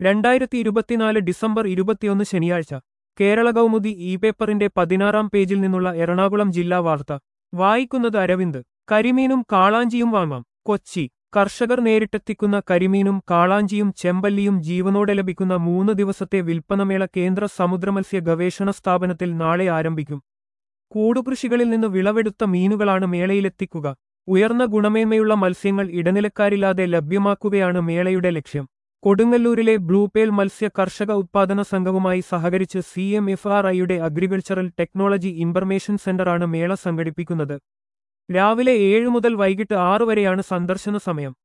രണ്ടായിരത്തി ഇരുപത്തിനാല് ഡിസംബർ ഇരുപത്തിയൊന്ന് ശനിയാഴ്ച കേരള കൗമുദി ഇ പേപ്പറിന്റെ പതിനാറാം പേജിൽ നിന്നുള്ള എറണാകുളം ജില്ലാ വാർത്ത വായിക്കുന്നത് അരവിന്ദ് കരിമീനും കാളാഞ്ചിയും വാങ്ങാം കൊച്ചി കർഷകർ നേരിട്ടെത്തിക്കുന്ന കരിമീനും കാളാഞ്ചിയും ചെമ്പല്ലിയും ജീവനോടെ ലഭിക്കുന്ന മൂന്ന് ദിവസത്തെ വിൽപ്പനമേള കേന്ദ്ര സമുദ്രമത്സ്യ ഗവേഷണ സ്ഥാപനത്തിൽ നാളെ ആരംഭിക്കും കൂടുകൃഷികളിൽ നിന്ന് വിളവെടുത്ത മീനുകളാണ് മേളയിലെത്തിക്കുക ഉയർന്ന ഗുണമേന്മയുള്ള മത്സ്യങ്ങൾ ഇടനിലക്കാരില്ലാതെ ലഭ്യമാക്കുകയാണ് മേളയുടെ ലക്ഷ്യം കൊടുങ്ങല്ലൂരിലെ ബ്ലൂപേൽ മത്സ്യ കർഷക ഉത്പാദന സംഘവുമായി സഹകരിച്ച് സി എം എഫ് ആർ ഐയുടെ അഗ്രികൾച്ചറൽ ടെക്നോളജി ഇൻഫർമേഷൻ സെന്ററാണ് മേള സംഘടിപ്പിക്കുന്നത് രാവിലെ ഏഴ് മുതൽ വൈകിട്ട് ആറ് വരെയാണ് സന്ദർശന സമയം